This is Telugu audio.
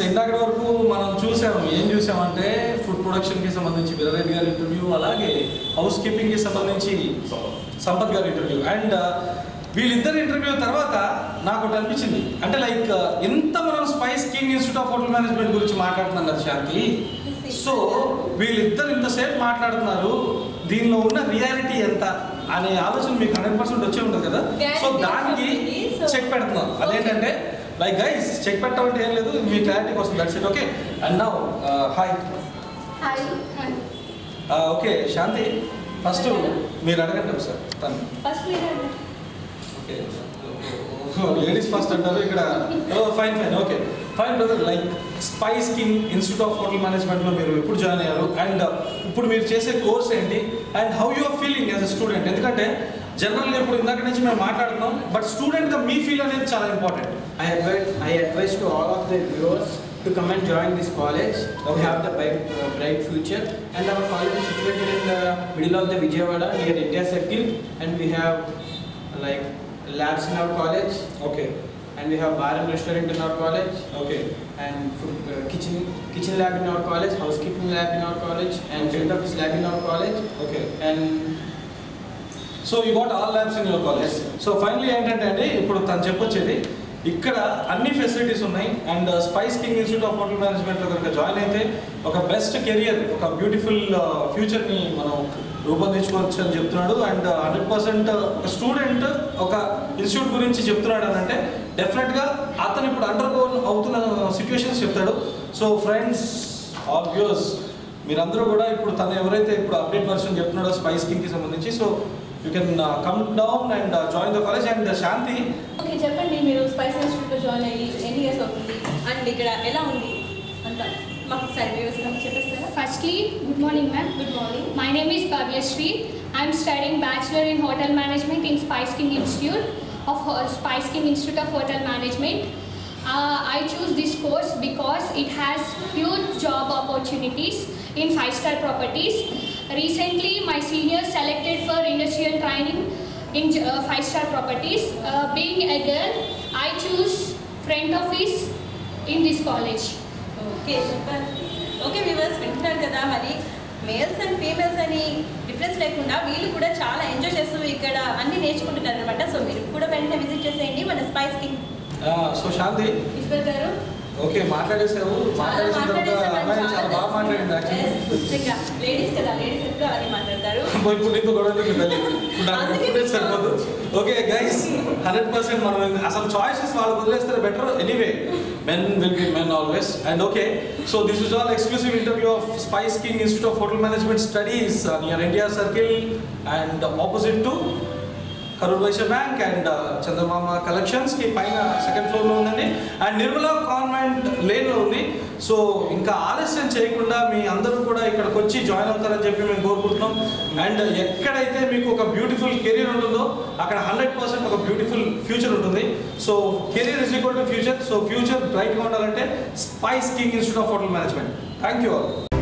ఇందాక వరకు మనం చూసాము ఏం చూసామంటే ఫుడ్ ప్రొడక్షన్కి సంబంధించి వీరారెడ్డి గారి ఇంటర్వ్యూ అలాగే హౌస్ కీపింగ్కి సంబంధించి సంపత్ గారి ఇంటర్వ్యూ అండ్ వీళ్ళిద్దరి ఇంటర్వ్యూ తర్వాత నాకు ఒకటి అనిపించింది అంటే లైక్ ఎంత మనం spice king institute of hotel management గురించి మాట్లాడుతున్నాం కదా శాంతి సో వీళ్ళిద్దరు ఇంతసేపు మాట్లాడుతున్నారు దీనిలో ఉన్న రియాలిటీ ఎంత అనే ఆలోచన మీకు హండ్రెడ్ పర్సెంట్ వచ్చే ఉంటుంది కదా సో దానికి చెక్ పెడుతున్నాం అదేంటంటే లైక్ గైస్ చెక్ పెట్టమంటే ఏం లేదు మీ క్లారిటీ కోసం that's it okay and now hi hi okay Shanti first మీరు అడగండి సార్ తను ఫస్ట్ మీరు ఓకే లేడీస్ ఫస్ట్ అంటారు ఇక్కడ fine fine okay fine brother like spice king institute of hotel మేనేజ్మెంట్లో మీరు ఎప్పుడు జాయిన్ అయ్యారు అండ్ ఇప్పుడు మీరు చేసే కోర్స్ ఏంటి and how you are feeling as a student ఎందుకంటే జనరల్గా ఇప్పుడు ఇందాక నుంచి మేము మాట్లాడుతున్నాం బట్ స్టూడెంట్గా మీ ఫీల్ అనేది చాలా important I advise, I advise to all of the viewers to come and join this college. Okay. We have the bright, uh, bright future, and our college is situated in the middle of the Vijayawada near India Circle, and we have like labs in our college, okay and we have bar and restaurant in our college, okay and food, uh, kitchen kitchen lab in our college, housekeeping lab in our college, and Okay. field office lab in our college, okay and so you what all labs in your college Yes, sir. So finally ఏంటంటే అండి ఇప్పుడు తను చెప్పొచ్చేది ఇక్కడ అన్ని ఫెసిలిటీస్ ఉన్నాయి and spice king institute of hotel మేనేజ్మెంట్లో కనుక జాయిన్ అయితే ఒక బెస్ట్ కెరియర్ ఒక బ్యూటిఫుల్ ఫ్యూచర్ని మనం రూపొందించుకోవచ్చు అని చెప్తున్నాడు అండ్ హండ్రెడ్ పర్సెంట్ ఒక స్టూడెంట్ ఒక ఇన్స్టిట్యూట్ గురించి చెప్తున్నాడు అని అంటే డెఫినెట్గా అతను ఇప్పుడు అండర్ అవుతున్న సిచ్యువేషన్స్ చెప్తాడు సో ఫ్రెండ్స్ ఆల్ వ్యూర్స్ మీరందరూ కూడా ఇప్పుడు తను ఎవరైతే ఇప్పుడు అప్డేట్ వర్షన్ చెప్తున్నాడో స్పైస్ కింగ్కి సంబంధించి so you can come down and join the college and Shanti okay చెప్పండి మీరు స్పైస్ ఇన్స్టిట్యూట్లో జాయిన్ అయ్యి ఎన్ని ఇయర్స్ అవుతుంది అండ్ ఇక్కడ ఎలా ఉంది అంతా మాకు సరే వ్యవస్థ చెప్పేస్తారా Firstly, good morning, ma'am. Good morning My name is Bhavya Sri. I'm studying Bachelor in Hotel Management in Spice King Institute of Ho- Spice King Institute of Hotel Management. Uh, I choose this course because it has huge job opportunities in five-star properties. Recently, my seniors selected for industrial training in uh, five-star properties. Uh, being a girl, I choose front office in this college. Okay super okay viewers వింటున్నారు కదా మరి మేల్స్ అండ్ ఫీమేల్స్ అని డిఫరెన్స్ లేకుండా వీళ్ళు కూడా చాలా ఎంజాయ్ చేస్తూ ఇక్కడ అన్ని నేర్చుకుంటున్నారు అనమాట సో మీరు కూడా వెంటనే విజిట్ చేసేయండి మన spice king so Shanti Eshwar garu okay మాట్లాడేసావు మాట్లాడేసిన తర్వాత అమ్మాయి చాలా బాగా మాట్లాడింది యాక్చువల్లీ లేడీస్ కదా లేడీస్ ఎప్పుడు అలాగే మాట్లాడతారు ఇప్పుడు నీతో గొడవ ఎందుకు తల్లి ఇప్పుడు నాకు అందుకే ఫుటేజ్ సరిపోదు ఓకే గైస్ హండ్రెడ్ పర్సెంట్ మనం అసలు చాయిసెస్ వాళ్ళకి వదిలేస్తే better anyway men will be men always and okay so this is all exclusive interview of spice king institute of hotel management studies near India circle and opposite to Karur Vysya bank and Chandamama collections కి పైన సెకండ్ ఫ్లోర్ లో ఉందండి అండ్ నిర్మలా కాన్వెంట్ లేన్ లో ఉంది సో ఇంకా ఆలస్యం చేయకుండా మీ అందరూ కూడా ఇక్కడికి వచ్చి జాయిన్ అవుతారని చెప్పి మేము కోరుకుంటున్నాం అండ్ ఎక్కడైతే మీకు ఒక బ్యూటిఫుల్ కెరీర్ ఉంటుందో అక్కడ హండ్రెడ్ పర్సెంట్ ఒక బ్యూటిఫుల్ ఫ్యూచర్ ఉంటుంది so career is equal to future so future బ్రైట్గా ఉండాలంటే spice king institute of hotel management thank you all